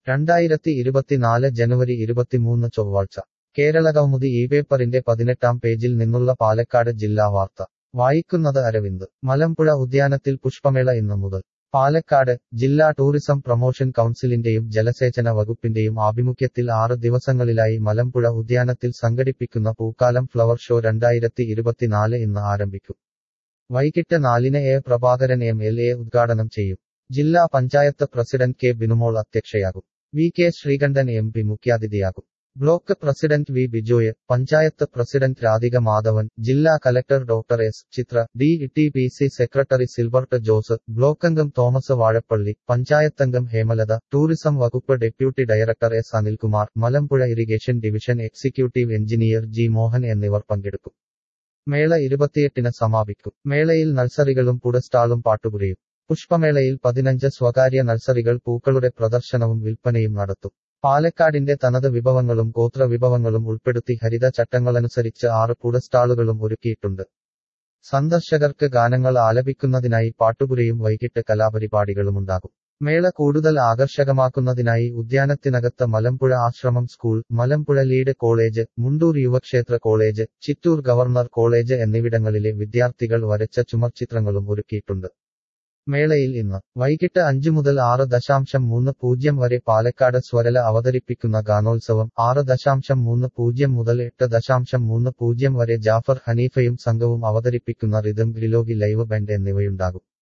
രണ്ടായിരത്തി ഇരുപത്തിനാല് ജനുവരി ഇരുപത്തിമൂന്ന് ചൊവ്വാഴ്ച കേരളകൗമുദി ഈ പേപ്പറിന്റെ പതിനെട്ടാം പേജിൽ നിന്നുള്ള പാലക്കാട് ജില്ലാ വാർത്ത വായിക്കുന്നത് അരവിന്ദ് മലമ്പുഴ ഉദ്യാനത്തിൽ പുഷ്പമേള ഇന്നു മുതൽ പാലക്കാട് ജില്ലാ ടൂറിസം പ്രൊമോഷൻ കൗൺസിലിന്റെയും ജലസേചന വകുപ്പിന്റെയും ആഭിമുഖ്യത്തിൽ ആറ് ദിവസങ്ങളിലായി മലമ്പുഴ ഉദ്യാനത്തിൽ സംഘടിപ്പിക്കുന്ന പൂക്കാലം ഫ്ലവർ ഷോ രണ്ടായിരത്തി ഇരുപത്തിനാല് ഇന്ന് ആരംഭിക്കും വൈകിട്ട് നാലിന് A Prabhakaran M L A ഉദ്ഘാടനം ചെയ്യും ജില്ലാ പഞ്ചായത്ത് പ്രസിഡന്റ് കെ ബിനുമോൾ അധ്യക്ഷയാകും V K Sreekandan M P മുഖ്യാതിഥിയാകും block president V Bijoy panchayat president Radhika Madhavan ജില്ലാ collector doctor S Chithra D T P C secretary Silbert Jose ബ്ലോക്കംഗം തോമസ് വാഴപ്പള്ളി പഞ്ചായത്തംഗം ഹേമലത ടൂറിസം വകുപ്പ് deputy director S Anilkumar Malampuzha irrigation division executive engineer G Mohan എന്നിവർ പങ്കെടുക്കും മേള ഇരുപത്തിയെട്ടിന് സമാപിക്കും മേളയിൽ നഴ്സറികളും പുടസ്റ്റാളും പാട്ടുപുരയും പുഷ്പമേളയിൽ പതിനഞ്ച് സ്വകാര്യ നഴ്സറികൾ പൂക്കളുടെ പ്രദർശനവും വിൽപ്പനയും നടത്തും പാലക്കാടിന്റെ തനത് വിഭവങ്ങളും ഗോത്ര വിഭവങ്ങളും ഉൾപ്പെടുത്തി ഹരിത ചട്ടങ്ങളനുസരിച്ച് ആറ് പുടസ്റ്റാളുകളും ഒരുക്കിയിട്ടുണ്ട് സന്ദർശകർക്ക് ഗാനങ്ങൾ ആലപിക്കുന്നതിനായി പാട്ടുപുരയും വൈകിട്ട് കലാപരിപാടികളുമുണ്ടാകും മേള കൂടുതൽ ആകർഷകമാക്കുന്നതിനായി ഉദ്യാനത്തിനകത്ത് മലമ്പുഴ ആശ്രമം school Malampuzha lead college Mundur Yuvakshetra college Chittur government college എന്നിവിടങ്ങളിലെ വിദ്യാർത്ഥികൾ വരച്ച ചുമർചിത്രങ്ങളും ഒരുക്കിയിട്ടുണ്ട് മേളയിൽ ഇന്ന് വൈകിട്ട് അഞ്ചു മുതൽ ആറ് ദശാംശം മൂന്ന് പൂജ്യം വരെ പാലക്കാട് സ്വരല അവതരിപ്പിക്കുന്ന ഗാനോത്സവം ആറ് ദശാംശം മൂന്ന് പൂജ്യം മുതൽ എട്ട് ദശാംശം മൂന്ന് പൂജ്യം വരെ ജാഫർ ഹനീഫയും സംഘവും അവതരിപ്പിക്കുന്ന റിതം ഗ്രിലോഗി ലൈവ് ബാൻഡ് എന്നിവയുണ്ടാകും